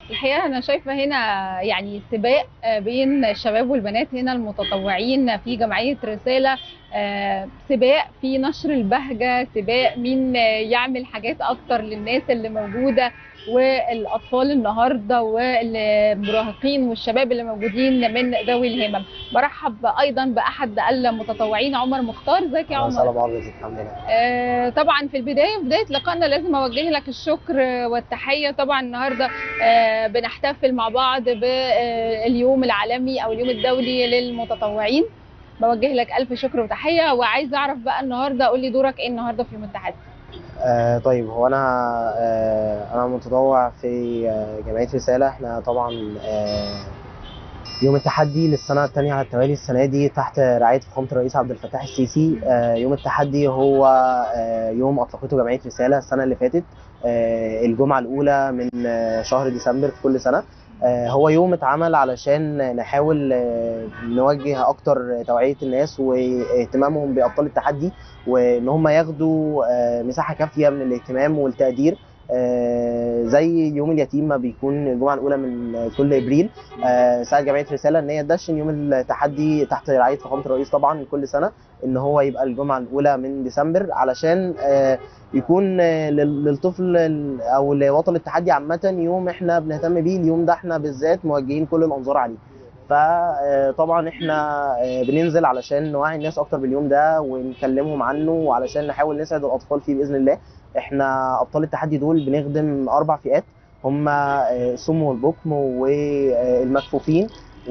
الحقيقه انا شايفه هنا يعني سباق آه، بين الشباب والبنات هنا المتطوعين في جمعيه رساله آه، سباق في نشر البهجه سباق مين آه، يعمل حاجات اكتر للناس اللي موجوده والاطفال النهارده والمراهقين والشباب اللي موجودين من ذوي الهمم برحب ايضا باحد المتطوعين عمر مختار ازيك يا أهلا عمر وسهلا بحضرتك الحمد لله آه، طبعا في البدايه في بدايه لقائنا لازم اوجه لك الشكر والتحيه طبعا النهارده آه، بنحتفل مع بعض باليوم العالمي او اليوم الدولي للمتطوعين بوجه لك الف شكر وتحيه وعايزه اعرف بقى النهارده قول لي دورك ايه النهارده في يوم التحدي آه طيب هو انا آه انا متطوع في آه جمعيه رساله احنا طبعا آه يوم التحدي للسنه الثانيه على التوالي السنه دي تحت رعايه فخامه الرئيس عبد الفتاح السيسي آه يوم التحدي هو آه يوم اطلقته جمعيه رساله السنه اللي فاتت آه الجمعه الاولى من آه شهر ديسمبر في كل سنه آه، هو يوم اتعمل علشان نحاول آه، نوجه اكتر توعيه الناس واهتمامهم بابطال التحدي وان هم ياخدوا آه، مساحه كافيه من الاهتمام والتقدير آه، زي يوم اليتيم ما بيكون الجمعه الاولى من كل ابريل آه، ساعه جمعيه رساله ان هي تدشن يوم التحدي تحت رعايه فخامه الرئيس طبعا كل سنه ان هو يبقى الجمعه الاولى من ديسمبر علشان آه، يكون آه، لل- للطفل ال- او لوطن التحدي عامه يوم احنا بنهتم بيه اليوم ده احنا بالذات موجهين كل الانظار عليه فطبعا احنا آه، بننزل علشان نوعي الناس اكتر باليوم ده ونكلمهم عنه وعلشان نحاول نسعد الاطفال فيه باذن الله احنا ابطال التحدي دول بنخدم اربع فئات هم آه، الصم والبكم والمكفوفين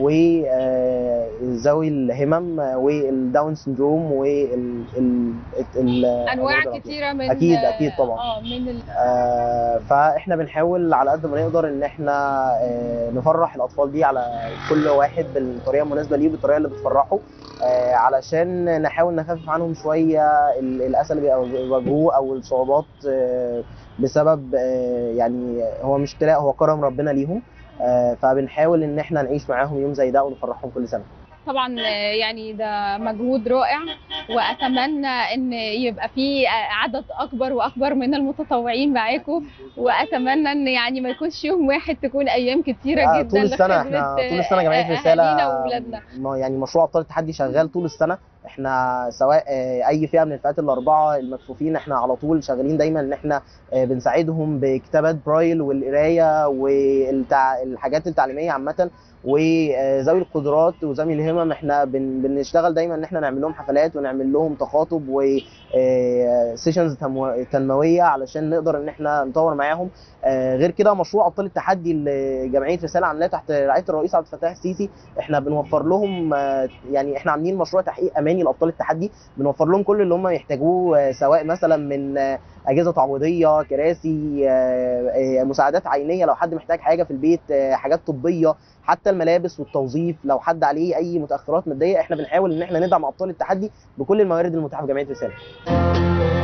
وذوي الهمم آه، والداون سندروم وال ال- ال- انواع الأمراض كتيره من أكيد- أكيد طبعاً. اه من ال... آه، فاحنا بنحاول على قد ما نقدر ان احنا آه، نفرح الاطفال دي على كل واحد بالطريقه المناسبه ليه بالطريقه اللي بتفرحه آه، علشان نحاول نخفف عنهم شويه ال- الاسى اللي بيواجهوه او الصعوبات آه، بسبب آه، يعني هو مش ابتلاء هو كرم ربنا ليهم آه، فبنحاول ان احنا نعيش معاهم يوم زي ده ونفرحهم كل سنه طبعا آه، يعني ده مجهود رائع واتمنى ان يبقى في عدد اكبر واكبر من المتطوعين معاكم واتمنى ان يعني ما يكونش يوم واحد تكون ايام كتيره آه، جدا طول السنه لخدمة، احنا طول آه، السنه جمعيه أهالينا رساله واولادنا ما- يعني مشروع ابطال التحدي شغال طول السنه احنا سواء آه، اي فئه من الفئات الاربعه المكفوفين احنا على طول شغالين دايما ان احنا آه، بنساعدهم بكتابات برايل والقرايه والحاجات التعليميه عامه وذوي القدرات وذوي الهمم احنا بن- بنشتغل دايما ان احنا نعمل لهم حفلات ونعمل لهم تخاطب وسيشنز تنمويه علشان نقدر ان احنا نطور معاهم آه، غير كده مشروع ابطال التحدي اللي جمعيه رساله عاملاه تحت رعايه الرئيس عبد الفتاح السيسي احنا بنوفر لهم آه، يعني احنا عاملين مشروع تحقيق اماني لابطال التحدي بنوفر لهم كل اللي هم يحتاجوه آه، سواء مثلا من آه، اجهزه تعويضيه كراسي آه، آه، مساعدات عينيه لو حد محتاج حاجه في البيت آه، حاجات طبيه حتى الملابس والتوظيف لو حد عليه اي متاخرات ماديه احنا بنحاول ان احنا ندعم ابطال التحدي بكل الموارد المتاحه في جمعيه رساله